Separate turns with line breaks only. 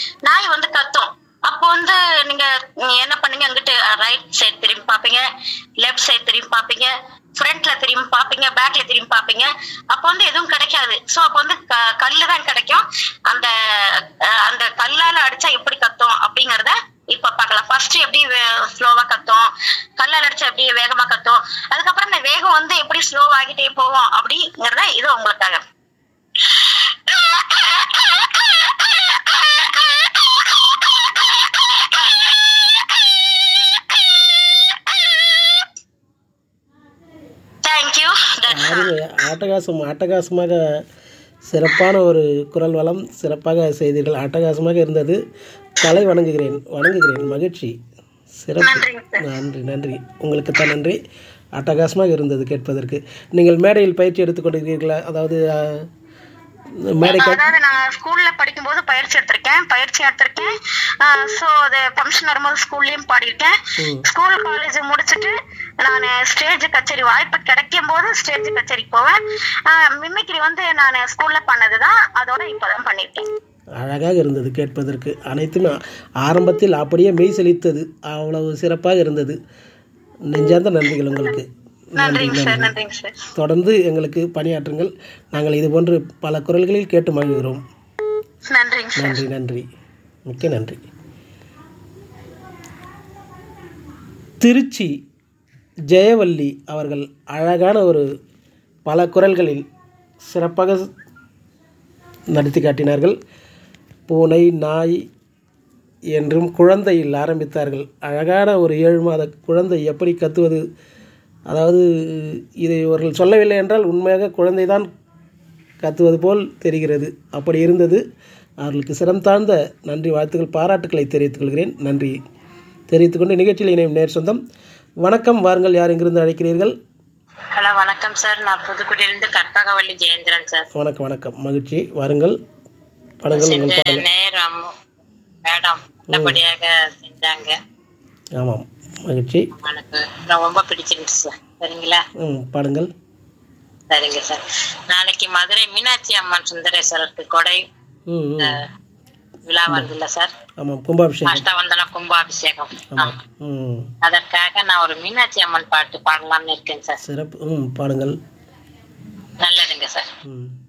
நாய் வந்து கத்தும் அப்போ வந்து நீங்க நீங்க என்ன பண்ணீங்க அங்கிட்டு ரைட் சைடு திரும்பி பாப்பீங்க லெஃப்ட் சைடு திரும்பி பாப்பீங்க ஃப்ரண்ட்ல திரும்பி பாப்பீங்க பேக்ல திரும்பி பாப்பீங்க அப்போ வந்து எதுவும் கிடைக்காது சோ அப்போ வந்து க- கல்லு தான் கிடைக்கும் அந்த அஹ், அந்த கல்லால அடிச்சா எப்படி கத்தும் அப்படிங்கறத இப்ப பார்க்கலாம் ஃபர்ஸ்ட் எப்படி ஸ்லோவா கத்தும் கல்லால அடிச்சா எப்படி வேகமா கத்தும் அதுக்கப்புறம் இந்த வேகம் வந்து எப்படி ஸ்லோ ஆகிட்டே போகும் அப்படிங்கறத இது உங்களுக்காக தேங்க்யூ
அருமை அட்டகாசம் அட்டகாசமாக சிறப்பான ஒரு குரல் வளம் சிறப்பாக செய்தீர்கள் அட்டகாசமாக இருந்தது தலை வணங்குகிறேன் வணங்குகிறேன் மகிழ்ச்சி சிறப்பு
நன்றிங்க சார்
நன்றி நன்றி உங்களுக்கு தான் நன்றி அட்டகாசமாக இருந்தது கேட்பதற்கு நீங்கள் மேடையில் பயிற்சி எடுத்துக்கொண்டிருக்கிறீர்களா அதாவது அஹ், மேடைக்கு
அதாவது நான் ஸ்கூல்ல படிக்கும்போது பயிற்சி எடுத்திருக்கேன் பயிற்சி எடுத்திருக்கேன் சோ அது ஃபங்க்ஷன் வரும்போது ஸ்கூல்லயும் பாடியிருக்கேன்
ம்.
ஸ்கூல் காலேஜ் முடிச்சுட்டு நான் ஸ்டேஜ் கச்சேரி வாய்ப்பு கிடைக்கும் போது ஸ்டேஜ் கச்சேரிக்கு போவேன் மிமிக்ரி வந்து நான் ஸ்கூல்ல பண்ணதுதான் அதோட இப்பதான் பண்ணிருக்கேன்
அழகாக இருந்தது கேட்பதற்கு அனைத்துமே ஆரம்பத்தில் அப்படியே மெய் செழித்தது அவ்வளவு சிறப்பாக இருந்தது நெஞ்சார்ந்த நன்றிகள் உங்களுக்கு நன்றி
நன்றிங்க சார்
நன்றி
நன்றிங்க சார்
தொடர்ந்து எங்களுக்கு பணியாற்றுங்கள் நாங்கள் இதுபோன்று பல குரல்களில் கேட்டு மகிழ்கிறோம்
நன்றிங்க சார்
நன்றி நன்றி மிக்க நன்றி திருச்சி ஜெயவல்லி அவர்கள் அழகான ஒரு பல குரல்களில் சிறப்பாக நடத்தி காட்டினார்கள் பூனை நாய் என்றும் குழந்தையில் ஆரம்பித்தார்கள் அழகான ஒரு ஏழு மாத குழந்தை எப்படி கத்துவது அதாவது இதை இவர்கள் சொல்லவில்லை என்றால் உண்மையாக குழந்தைதான் கத்துவது போல் தெரிகிறது அப்படி இருந்தது அவர்களுக்கு சிரம் தாழ்ந்த நன்றி வாழ்த்துக்கள் பாராட்டுக்களை தெரிவித்துக் கொள்கிறேன் நன்றி தெரிவித்துக் கொண்டு நிகழ்ச்சியில் இணையும் நேர் சொந்தம் வணக்கம் வாருங்கள் யார் எங்கிருந்து அழைக்கிறீர்கள்
ஹலோ வணக்கம் சார் நான் புதுக்குடியிலிருந்து கற்பகவள்ளி ஜெயேந்திரன் சார்
வணக்கம் வணக்கம் மகிழ்ச்சி வாருங்கள் படங்கள் உங்கள் பாடங்கள்
நேரம் மேடம் நல்லபடியாக செஞ்சாங்க
ஆமாம் மகிழ்ச்சி
எனக்கு ரொம்ப பிடிச்சிருந்துச்சு சார் சரிங்களா
ம் பாடுங்கள்
சரிங்க சார் நாளைக்கு மதுரை மீனாட்சி அம்மன் சுந்தரேஸ்வரருக்கு கொடை
ம் ம்.
அஹ், விழா வருதுல்ல சார்
ஆமாம் கும்பாபிஷேகம்
அஷ்டவந்தன கும்பாபிஷேகம்
ஆமாம் ம்
அதற்காக நான் ஒரு மீனாட்சி அம்மன் பாட்டு பாடலாம்னு இருக்கேன் சார்
சிறப்பு ம் பாடுங்கள்
நல்லதுங்க சார்
ம்